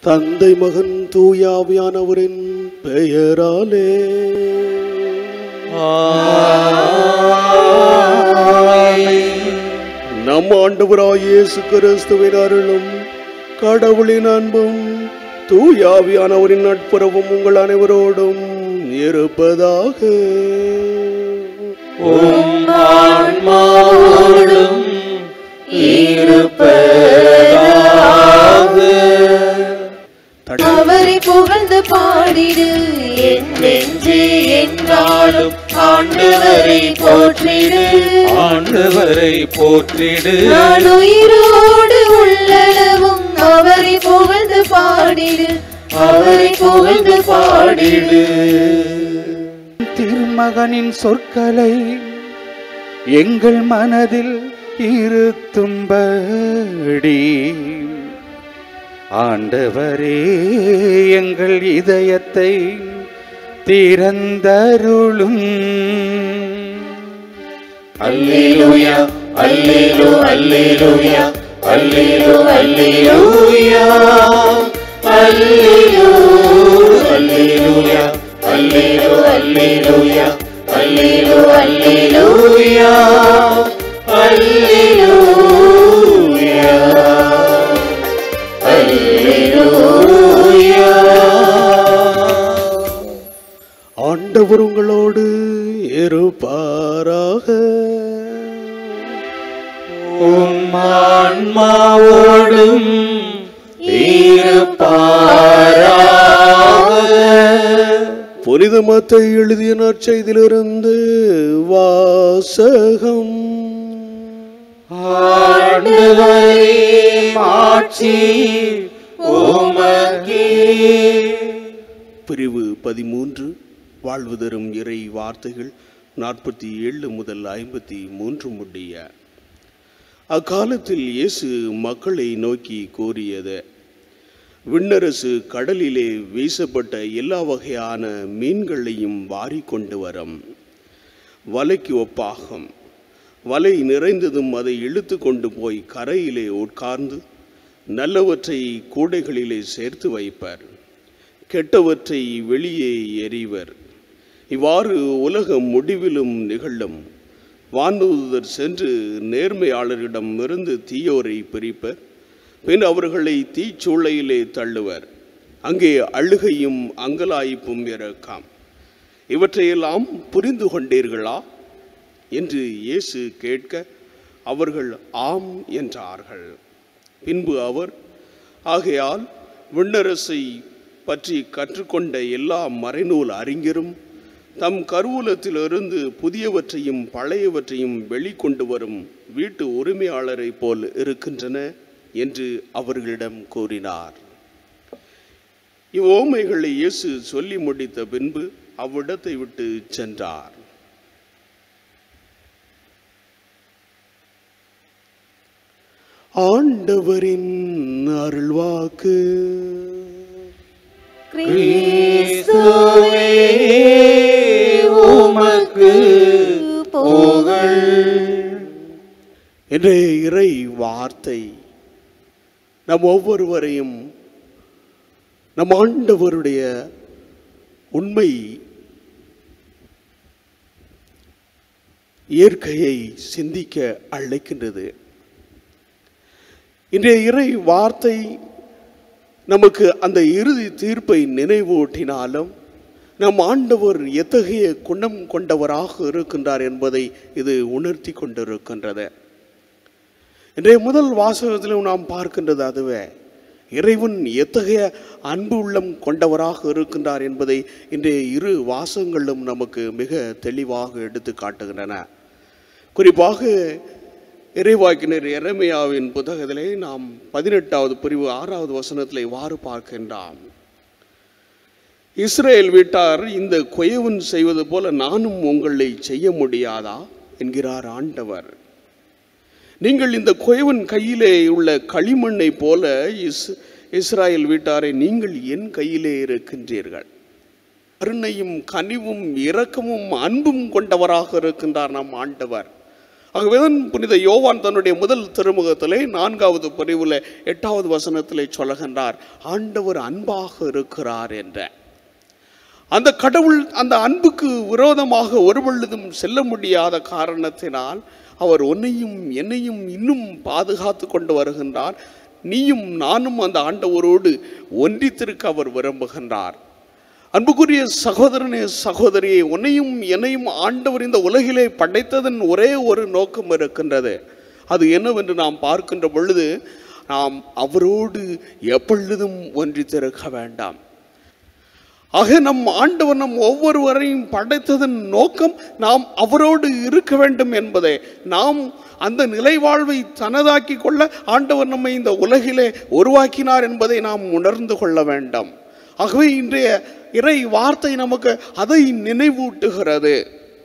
தந்தை மகன் தூயாவியானவரின் பெயராலே நம் ஆண்டவராய் இயேசு கிறிஸ்துவின் அருளும் கடவுளின் அன்பும் தூயாவியானவரின் நட்புறவும் உங்கள் அனைவரோடும் இருப்பதாக ஆன்மாவோடும் அவரை புகழ்ந்து பாடிடு என் நெஞ்சே என்னாலும் ஆண்டவரை போற்றிடு ஆண்டவரை போற்றிடு நான் உயிரோடு உள்ளளவும் அவரை புகழ்ந்து பாடிடு அவரை புகழ்ந்து பாடிடு திருமகனின் சொற்களை எங்கள் மனதில் இருத்தும்படி ஆண்டவரே எங்கள் இதயத்தை திறந்தருளும் அல்லேலூயா அல்லேலூ அல்லேலூயா அல்லேலூ அல்லேலூயா அல்லேலூ அல்லேலூயா அல்லேலூ அல்லேலூயா அல்லேலூ அல்லேலூயா அல்லேலூயா அல்லேலூயா ஆண்டவர் உங்களோடு இருப்பாராக உம் ஆன்மாவோடும் இருப்பாராக புனித மத்தை எழுதிய நற்செய்திலிருந்து வாசகம் ஆண்டவரே மாட்சி உமக்கே பிரிவு பதிமூன்று வாழ்வு தரும் இறை வார்த்தைகள் நாற்பத்தி ஏழு முதல் ஐம்பத்தி மூன்று முடிய அக்காலத்தில் இயேசு மக்களை நோக்கி கூறியது விண்ணரசு கடலிலே வீசப்பட்ட எல்லா வகையான மீன்களையும் வாரி கொண்டு வரும் வலைக்கு ஒப்பாகும் வலை நிறைந்ததும் அதை இழுத்து கொண்டு போய் கரையிலே உட்கார்ந்து நல்லவற்றை கூடைகளிலே சேர்த்து வைப்பர் கெட்டவற்றை வெளியே எறிவர் இவ்வாறு உலகம் முடிவிலும் நிகழும் வானூதர் சென்று நேர்மையாளரிடம் இருந்து தீயோரை பிரிப்பர் பின் அவர்களை தீச்சூளையிலே தள்ளுவர் அங்கே அழுகையும் அங்கலாய்ப்பும் இறக்காம் இவற்றையெல்லாம் புரிந்து கொண்டீர்களா என்று இயேசு கேட்க அவர்கள் ஆம் என்றார்கள் பின்பு அவர் ஆகையால் விண்ணரசை பற்றி கற்றுக்கொண்ட எல்லா மறைநூல் அறிஞரும் தம் கருவூலத்திலிருந்து புதியவற்றையும் பழையவற்றையும் வெளிக்கொண்டு வரும் வீட்டு உரிமையாளரை போல் இருக்கின்றன என்று அவர்களிடம் கூறினார் இவ்வோமைகளை இயேசு சொல்லி முடித்த பின்பு அவ்விடத்தை விட்டு சென்றார் ஆண்டவரின் அருள்வாக்கு கிறிஸ்துவே உமக்கு புகழ் இன்றைய இறை வார்த்தை நம் ஒவ்வொருவரையும் நம் ஆண்டவருடைய உண்மை இயற்கையை சிந்திக்க அழைக்கின்றது இன்றைய இறை வார்த்தை நமக்கு அந்த இறுதி தீர்ப்பை நினைவூட்டினாலும் நம் ஆண்டவர் எத்தகைய குணம் கொண்டவராக இருக்கின்றார் என்பதை இது உணர்த்தி கொண்டிருக்கின்றது இன்றைய முதல் வாசகத்திலும் நாம் பார்க்கின்றது அதுவே இறைவன் எத்தகைய அன்பு உள்ளம் கொண்டவராக இருக்கின்றார் என்பதை இன்றைய இரு வாசகங்களும் நமக்கு மிக தெளிவாக எடுத்து காட்டுகின்றன குறிப்பாக இறைவாக்கினர் எரமையாவின் புத்தகத்திலே நாம் பதினெட்டாவது பிரிவு ஆறாவது வசனத்தில் இவ்வாறு பார்க்கின்றோம் இஸ்ரேல் வீட்டார் இந்த குயவன் செய்வது போல நானும் உங்களை செய்ய முடியாதா என்கிறார் ஆண்டவர் நீங்கள் இந்த குயவன் கையிலே உள்ள களிமண்ணை போல இஸ் இஸ்ராயல் வீட்டாரை நீங்கள் என் கையிலே இருக்கின்றீர்கள் கருணையும் கனிவும் இரக்கமும் அன்பும் கொண்டவராக இருக்கின்றார் நம் ஆண்டவர் ஆகவேதான் புனித யோவான் தன்னுடைய முதல் திருமுகத்திலே நான்காவது பிரிவில் எட்டாவது வசனத்திலே சொல்லுகின்றார் ஆண்டவர் அன்பாக இருக்கிறார் என்ற அந்த கடவுள் அந்த அன்புக்கு விரோதமாக ஒரு பொழுதும் செல்ல முடியாத காரணத்தினால் அவர் உன்னையும் என்னையும் இன்னும் பாதுகாத்து கொண்டு வருகின்றார் நீயும் நானும் அந்த ஆண்டவரோடு ஒன்றித்திருக்க அவர் விரும்புகின்றார் அன்புக்குரிய சகோதரனே சகோதரியே உன்னையும் என்னையும் ஆண்டவர் இந்த உலகிலே படைத்ததன் ஒரே ஒரு நோக்கம் இருக்கின்றது அது என்னவென்று நாம் பார்க்கின்ற பொழுது நாம் அவரோடு எப்பொழுதும் ஒன்றித்திருக்க வேண்டாம் ஆக நம் ஆண்டவர் நம் ஒவ்வொருவரையும் படைத்ததன் நோக்கம் நாம் அவரோடு இருக்க வேண்டும் என்பதே நாம் அந்த நிலைவாழ்வை தனதாக்கி கொள்ள ஆண்டவர் நம்மை இந்த உலகிலே உருவாக்கினார் என்பதை நாம் உணர்ந்து கொள்ள வேண்டும் ஆகவே இன்றைய இறை வார்த்தை நமக்கு அதை நினைவூட்டுகிறது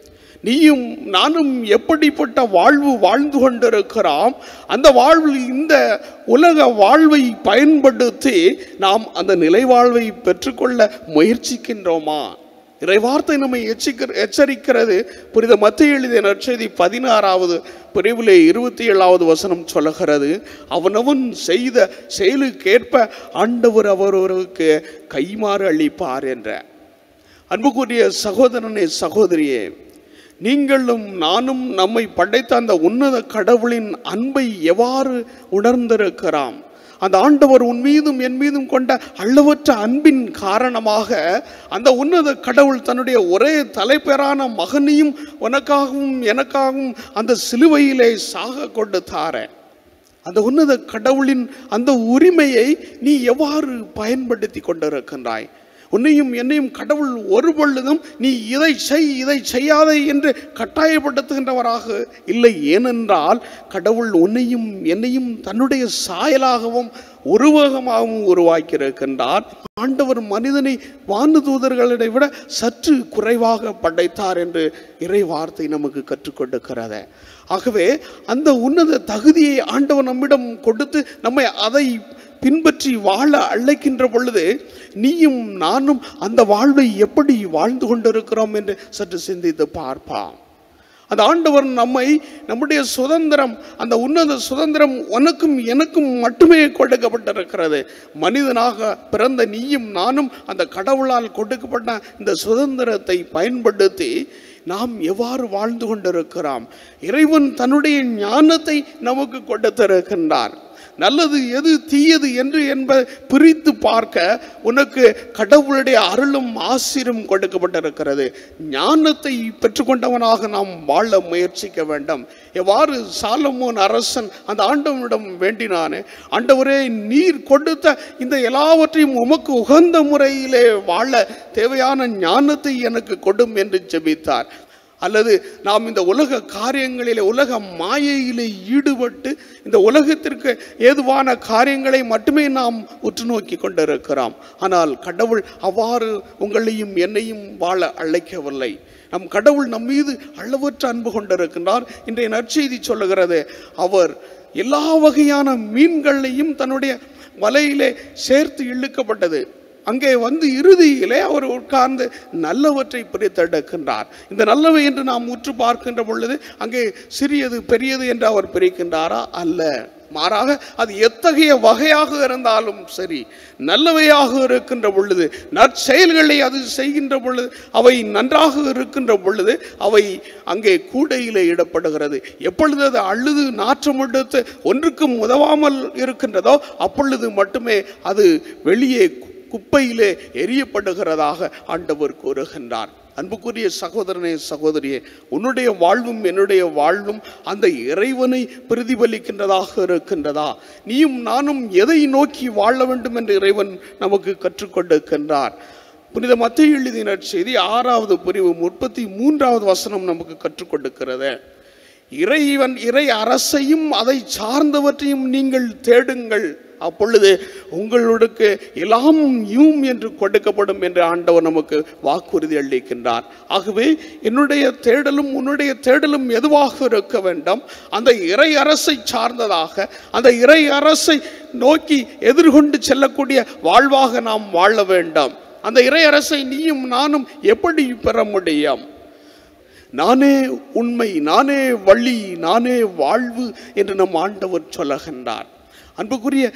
நீயும் நானும் எப்படிப்பட்ட வாழ்வு வாழ்ந்து கொண்டிருக்கிறோம் அந்த வாழ்வில் இந்த உலக வாழ்வை பயன்படுத்தி நாம் அந்த நிலை வாழ்வை பெற்றுக்கொள்ள முயற்சிக்கின்றோமா இறைவார்த்தை நம்மை எச்சிக்க எச்சரிக்கிறது புரித மத்திய எழுதிய நற்செய்தி பதினாறாவது பிரிவிலே இருபத்தி ஏழாவது வசனம் சொல்லுகிறது அவனவன் செய்த செயலுக்கேற்ப ஆண்டவர் அவரவருக்கு கைமாறு அளிப்பார் என்ற அன்புக்குரிய சகோதரனே சகோதரியே நீங்களும் நானும் நம்மை படைத்த அந்த உன்னத கடவுளின் அன்பை எவ்வாறு உணர்ந்திருக்கிறோம் அந்த ஆண்டவர் உன் மீதும் என் மீதும் கொண்ட அளவற்ற அன்பின் காரணமாக அந்த உன்னத கடவுள் தன்னுடைய ஒரே தலைப்பெறான மகனையும் உனக்காகவும் எனக்காகவும் அந்த சிலுவையிலே சாக கொண்டு தார அந்த உன்னத கடவுளின் அந்த உரிமையை நீ எவ்வாறு பயன்படுத்தி கொண்டிருக்கின்றாய் உன்னையும் என்னையும் கடவுள் ஒரு பொழுதும் நீ இதை செய் இதை செய்யாதே என்று கட்டாயப்படுத்துகின்றவராக இல்லை ஏனென்றால் கடவுள் உன்னையும் என்னையும் தன்னுடைய சாயலாகவும் உருவகமாகவும் உருவாக்கியிருக்கின்றார் ஆண்டவர் மனிதனை வானு தூதர்களை விட சற்று குறைவாக படைத்தார் என்று இறை வார்த்தை நமக்கு கற்றுக் கொடுக்கிறது ஆகவே அந்த உன்னத தகுதியை ஆண்டவர் நம்மிடம் கொடுத்து நம்மை அதை பின்பற்றி வாழ அழைக்கின்ற பொழுது நீயும் நானும் அந்த வாழ்வை எப்படி வாழ்ந்து கொண்டிருக்கிறோம் என்று சற்று சிந்தித்து பார்ப்பாம் அந்த ஆண்டவர் நம்மை நம்முடைய சுதந்திரம் அந்த உன்னத சுதந்திரம் உனக்கும் எனக்கும் மட்டுமே கொடுக்கப்பட்டிருக்கிறது மனிதனாக பிறந்த நீயும் நானும் அந்த கடவுளால் கொடுக்கப்பட்ட இந்த சுதந்திரத்தை பயன்படுத்தி நாம் எவ்வாறு வாழ்ந்து கொண்டிருக்கிறோம் இறைவன் தன்னுடைய ஞானத்தை நமக்கு கொடுத்திருக்கின்றார் நல்லது எது தீயது என்று என்பதை பிரித்து பார்க்க உனக்கு கடவுளுடைய அருளும் ஆசிரும் கொடுக்கப்பட்டிருக்கிறது ஞானத்தை பெற்றுக்கொண்டவனாக நாம் வாழ முயற்சிக்க வேண்டும் எவ்வாறு சாலமோன் அரசன் அந்த ஆண்டவனிடம் வேண்டினானே ஆண்டவரே நீர் கொடுத்த இந்த எல்லாவற்றையும் உமக்கு உகந்த முறையிலே வாழ தேவையான ஞானத்தை எனக்கு கொடும் என்று ஜெபித்தார் அல்லது நாம் இந்த உலக காரியங்களிலே உலக மாயையிலே ஈடுபட்டு இந்த உலகத்திற்கு ஏதுவான காரியங்களை மட்டுமே நாம் உற்று நோக்கி கொண்டிருக்கிறோம் ஆனால் கடவுள் அவ்வாறு உங்களையும் என்னையும் வாழ அழைக்கவில்லை நம் கடவுள் நம் மீது அளவற்ற அன்பு கொண்டிருக்கின்றார் இன்றைய நற்செய்தி சொல்லுகிறது அவர் எல்லா வகையான மீன்களையும் தன்னுடைய வலையிலே சேர்த்து இழுக்கப்பட்டது அங்கே வந்து இறுதியிலே அவர் உட்கார்ந்து நல்லவற்றை பிரித்தெடுக்கின்றார் இந்த நல்லவை என்று நாம் உற்று பார்க்கின்ற பொழுது அங்கே சிறியது பெரியது என்று அவர் பிரிக்கின்றாரா அல்ல மாறாக அது எத்தகைய வகையாக இருந்தாலும் சரி நல்லவையாக இருக்கின்ற பொழுது நற்செயல்களை அது செய்கின்ற பொழுது அவை நன்றாக இருக்கின்ற பொழுது அவை அங்கே கூடையிலே இடப்படுகிறது எப்பொழுது அது அழுது நாற்றம் எடுத்து ஒன்றுக்கும் உதவாமல் இருக்கின்றதோ அப்பொழுது மட்டுமே அது வெளியே குப்பையிலே எரியப்படுகிறதாக ஆண்டவர் கூறுகின்றார் அன்புக்குரிய சகோதரனே சகோதரியே உன்னுடைய வாழ்வும் என்னுடைய வாழ்வும் அந்த இறைவனை பிரதிபலிக்கின்றதாக இருக்கின்றதா நீயும் நானும் எதை நோக்கி வாழ வேண்டும் என்று இறைவன் நமக்கு கற்றுக் கொடுக்கின்றார் புனித மத்திய எழுதின செய்தி ஆறாவது பிரிவு முப்பத்தி மூன்றாவது வசனம் நமக்கு கற்றுக் கொடுக்கிறது இறைவன் இறை அரசையும் அதை சார்ந்தவற்றையும் நீங்கள் தேடுங்கள் அப்பொழுது உங்களுக்கு எல்லாம் யூம் என்று கொடுக்கப்படும் என்று ஆண்டவர் நமக்கு வாக்குறுதி அளிக்கின்றார் ஆகவே என்னுடைய தேடலும் உன்னுடைய தேடலும் எதுவாக இருக்க வேண்டும் அந்த இறை அரசை சார்ந்ததாக அந்த இறை அரசை நோக்கி எதிர்கொண்டு செல்லக்கூடிய வாழ்வாக நாம் வாழ வேண்டும் அந்த இறை அரசை நீயும் நானும் எப்படி பெற முடியும் நானே உண்மை நானே வழி நானே வாழ்வு என்று நம் ஆண்டவர் சொல்லுகின்றார் அன்புக்குரிய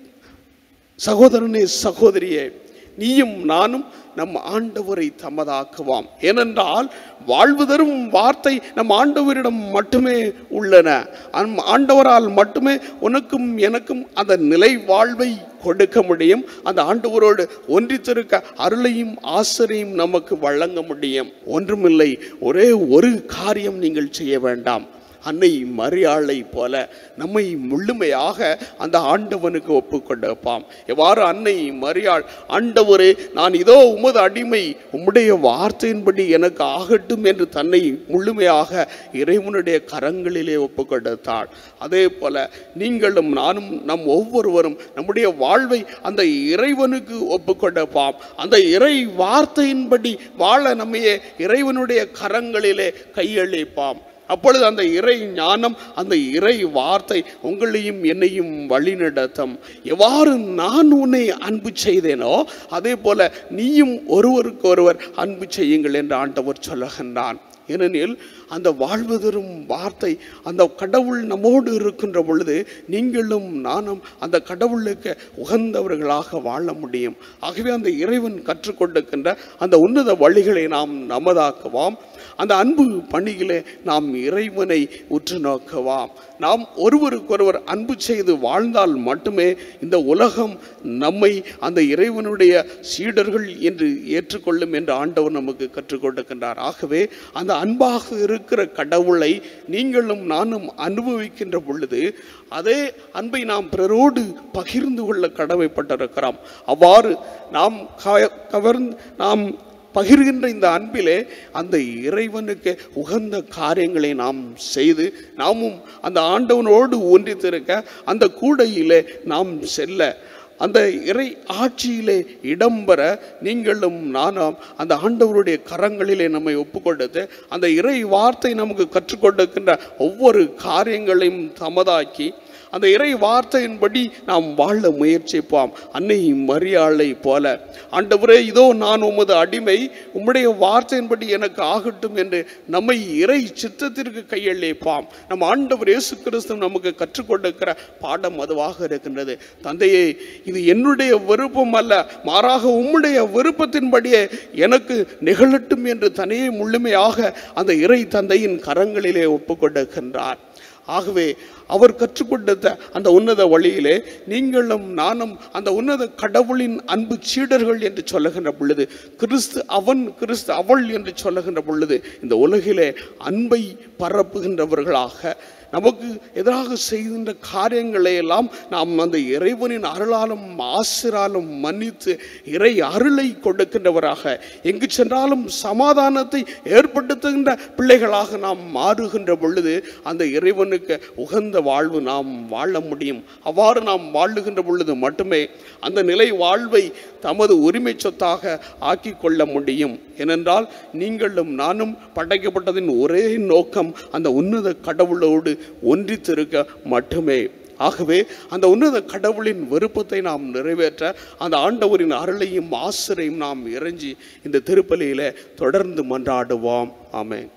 சகோதரனே சகோதரியே நீயும் நானும் நம் ஆண்டவரை தமதாக்குவாம் ஏனென்றால் வாழ்வு தரும் வார்த்தை நம் ஆண்டவரிடம் மட்டுமே உள்ளன அம் ஆண்டவரால் மட்டுமே உனக்கும் எனக்கும் அந்த நிலை வாழ்வை கொடுக்க முடியும் அந்த ஆண்டவரோடு ஒன்றித்திருக்க அருளையும் ஆசிரியும் நமக்கு வழங்க முடியும் ஒன்றுமில்லை ஒரே ஒரு காரியம் நீங்கள் செய்ய வேண்டாம் அன்னை மரியாளை போல நம்மை முழுமையாக அந்த ஆண்டவனுக்கு ஒப்பு கொடுப்பாம் எவ்வாறு அன்னை மரியாள் ஆண்டவரே நான் இதோ உமது அடிமை உம்முடைய வார்த்தையின்படி எனக்கு ஆகட்டும் என்று தன்னை முழுமையாக இறைவனுடைய கரங்களிலே ஒப்பு கொடுத்தாள் அதே போல நீங்களும் நானும் நம் ஒவ்வொருவரும் நம்முடைய வாழ்வை அந்த இறைவனுக்கு ஒப்பு கொடுப்பாம் அந்த இறை வார்த்தையின்படி வாழ நம்மையே இறைவனுடைய கரங்களிலே கையளிப்பாம் அப்பொழுது அந்த இறை ஞானம் அந்த இறை வார்த்தை உங்களையும் என்னையும் வழிநடத்தும் எவ்வாறு நான் உன்னை அன்பு செய்தேனோ அதே போல நீயும் ஒருவருக்கு ஒருவர் அன்பு செய்யுங்கள் என்று ஆண்டவர் சொல்லுகின்றான் ஏனெனில் அந்த வாழ்வு தரும் வார்த்தை அந்த கடவுள் நம்மோடு இருக்கின்ற பொழுது நீங்களும் நானும் அந்த கடவுளுக்கு உகந்தவர்களாக வாழ முடியும் ஆகவே அந்த இறைவன் கற்றுக் கொடுக்கின்ற அந்த உன்னத வழிகளை நாம் நமதாக்குவோம் அந்த அன்பு பணியிலே நாம் இறைவனை உற்று நோக்குவாம் நாம் ஒருவருக்கொருவர் அன்பு செய்து வாழ்ந்தால் மட்டுமே இந்த உலகம் நம்மை அந்த இறைவனுடைய சீடர்கள் என்று ஏற்றுக்கொள்ளும் என்று ஆண்டவர் நமக்கு கற்றுக் கொடுக்கின்றார் ஆகவே அந்த அன்பாக இருக்கிற கடவுளை நீங்களும் நானும் அனுபவிக்கின்ற பொழுது அதே அன்பை நாம் பிறரோடு பகிர்ந்து கொள்ள கடமைப்பட்டிருக்கிறோம் அவ்வாறு நாம் க- கவர்ந்து நாம் பகிர்கின்ற இந்த அன்பிலே அந்த இறைவனுக்கு உகந்த காரியங்களை நாம் செய்து நாமும் அந்த ஆண்டவனோடு ஒன்றித்திருக்க அந்த கூடையிலே நாம் செல்ல அந்த இறை ஆட்சியிலே இடம்பெற நீங்களும் நானும் அந்த ஆண்டவருடைய கரங்களிலே நம்மை ஒப்புக்கொடுத்து அந்த இறை வார்த்தை நமக்கு கற்றுக் கொடுக்கின்ற ஒவ்வொரு காரியங்களையும் தமதாக்கி அந்த இறை வார்த்தையின்படி நாம் வாழ முயற்சிப்போம் அன்னை மரியாளை போல ஆண்டவரே இதோ நான் உமது அடிமை உம்முடைய வார்த்தையின்படி எனக்கு ஆகட்டும் என்று நம்மை இறை சித்தத்திற்கு கையளிப்பாம் நம் ஆண்டவர் இயேசு கிறிஸ்து நமக்கு கற்றுக் கொடுக்கிற பாடம் அதுவாக இருக்கின்றது தந்தையே இது என்னுடைய விருப்பம் அல்ல மாறாக உம்முடைய விருப்பத்தின்படியே எனக்கு நிகழட்டும் என்று தனியே முழுமையாக அந்த இறை தந்தையின் கரங்களிலே ஒப்புக் கொடுக்கின்றார் ஆகவே அவர் கற்றுக் கொடுத்த அந்த உன்னத வழியிலே நீங்களும் நானும் அந்த உன்னத கடவுளின் அன்பு சீடர்கள் என்று சொல்லுகின்ற பொழுது கிறிஸ்து அவன் கிறிஸ்து அவள் என்று சொல்லுகின்ற பொழுது இந்த உலகிலே அன்பை பரப்புகின்றவர்களாக நமக்கு எதிராக செய்கின்ற காரியங்களை எல்லாம் நாம் அந்த இறைவனின் அருளாலும் ஆசிராலும் மன்னித்து இறை அருளை கொடுக்கின்றவராக எங்கு சென்றாலும் சமாதானத்தை ஏற்படுத்துகின்ற பிள்ளைகளாக நாம் மாறுகின்ற பொழுது அந்த இறைவனுக்கு உகந்த வாழ்வு நாம் வாழ முடியும் அவ்வாறு நாம் வாழுகின்ற பொழுது மட்டுமே அந்த நிலை வாழ்வை தமது உரிமை சொத்தாக ஆக்கி கொள்ள முடியும் ஏனென்றால் நீங்களும் நானும் படைக்கப்பட்டதின் ஒரே நோக்கம் அந்த உன்னத கடவுளோடு ஒன்றித்திருக்க மட்டுமே ஆகவே அந்த உன்னத கடவுளின் விருப்பத்தை நாம் நிறைவேற்ற அந்த ஆண்டவரின் அருளையும் ஆசிரையும் நாம் இறைஞ்சி இந்த திருப்பலியில தொடர்ந்து மன்றாடுவோம் ஆமென்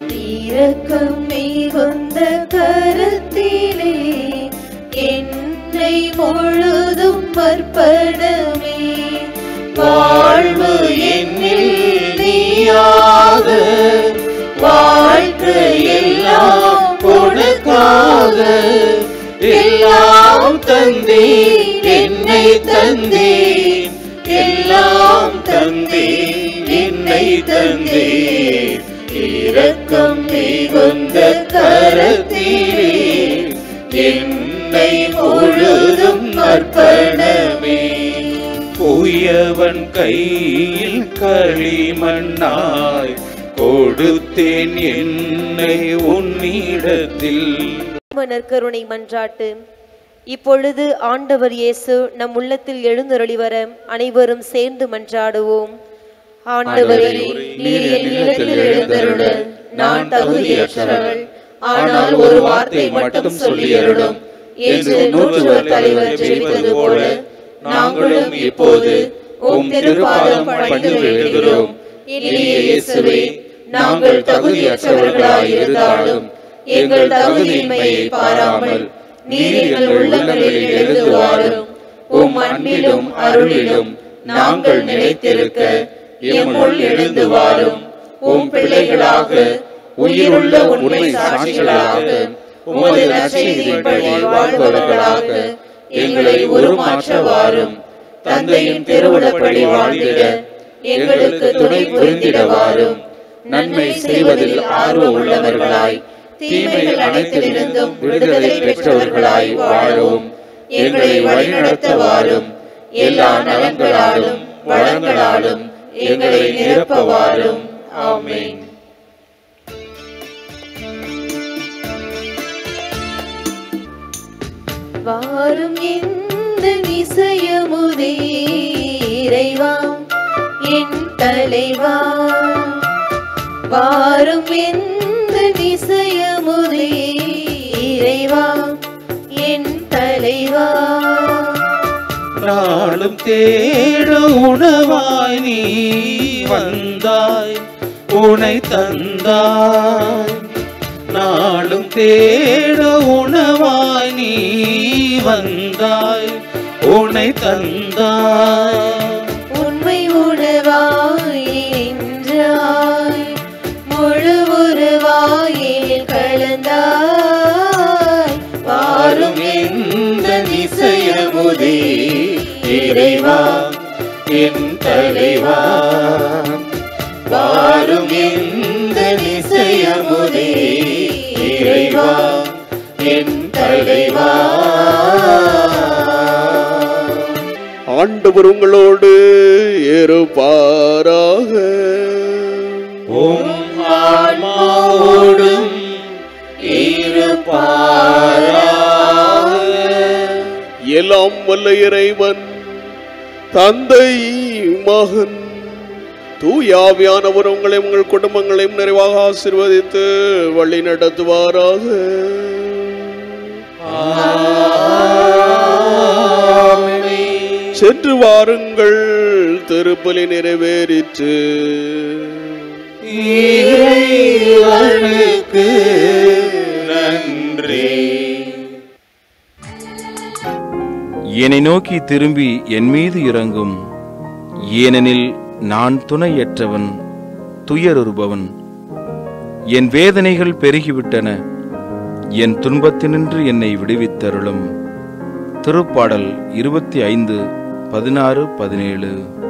இரக்கம் மிகுந்த கருத்திலே என்னை முழுதும் அர்ப்பணமே வாழ்வு என்னில் நீயாக வாழ்க்கை எல்லாம் கொடுக்காக எல்லாம் தந்தேன் என்னை தந்தேன் எல்லாம் தந்தேன் என்னை தந்தேன் இரக்கம் மிகுந்த கரத்திலே என்னை முழுதும் அர்ப்பணமே தூயவன் கையில் களிமண்ணாய் கொடுத்தேன் என்னை உன்னிடத்தில் நற்கருணை மன்றாட்டு இப்பொழுது ஆண்டவர் இயேசு நம் உள்ளத்தில் எழுந்தருளி வர அனைவரும் சேர்ந்து மன்றாடுவோம் ஆண்டவரே நீர் என் இல்லத்தில் எழுந்தருள நான் தகுதியற்றவள் ஆனால் ஒரு வார்த்தை மட்டும் சொல்லியருளும் என்று நூற்றுவர் தலைவர் ஜெபித்தது போல நாங்களும் இப்போது உம் திருப்பாதம் பணிந்து வேண்டுகிறோம் எளிய இயேசுவே நாங்கள் தகுதியற்றவர்களாய் இருந்தாலும் எங்கள் தகுதியின்மையை பாராமல் நீர் எங்கள் உள்ளங்களில் எழுதுவாரும் உம் அன்பிலும் அருளிலும் நாங்கள் நிலைத்திருக்க எம்முள் எழுந்து வாரும் உம் பிள்ளைகளாக உயிருள்ள உண்மை சாட்சிகளாக உமது நற்செய்தியின்படி வாழ்பவர்களாக எங்களை உருமாற்ற வாரும் தந்தையின் திருவுளப்படி வாழ்ந்திட எங்களுக்கு துணை புரிந்திட வாரும் நன்மை செய்வதில் ஆர்வம் உள்ளவர்களாய் தீமைகள் அனைத்திலிருந்தும் விடுதலை பெற்றவர்களாய் வாழவும் எங்களை வழிநடத்த வாரும் எல்லா நலன்களாலும் வளங்களாலும் எங்களை நிரப்ப வாரும் ஆமென் வாரும் இந்த இசையமுதே இறைவா என் தலைவா வாரும் இந்த இசையமுதே இறைவா என் தலைவா நாளும் தேட உணவாய் நீ வந்தாய் உனை தந்தாய் நாளும் தேட உணவாய் நீ வந்தாய் உனை தந்தாய் உண்மை உணவாய் நின்றாய் முழு உருவாயில் கலந்தாய் வாரும் இந்த நிசையமுதே இறைவா என் தலைவா வாரும் இந்த நிசையமுதே இறைவா என் தலைவா ஆண்டவர் உங்களோடு இருப்பாராக உம் ஆன்மாவோடும் இருப்பாராக எல்லாம் வல்ல இறைவன் தந்தை மகன் தூயாவியானவர் உங்களை உங்கள் குடும்பங்களையும் நிறைவாக ஆசீர்வதித்து வழி நடத்துவாராக சென்று வாருங்கள் திருப்பலி நிறைவேறிற்று இறைவனுக்கு நன்றி என்னை நோக்கி திரும்பி என் மீது இறங்கும் ஏனெனில் நான் துணையற்றவன் துயருறுபவன் என் வேதனைகள் பெருகிவிட்டன என் துன்பத்தினின்று என்னை விடுவித்தருளும் திருப்பாடல் இருபத்தி ஐந்து பதினாறு பதினேழு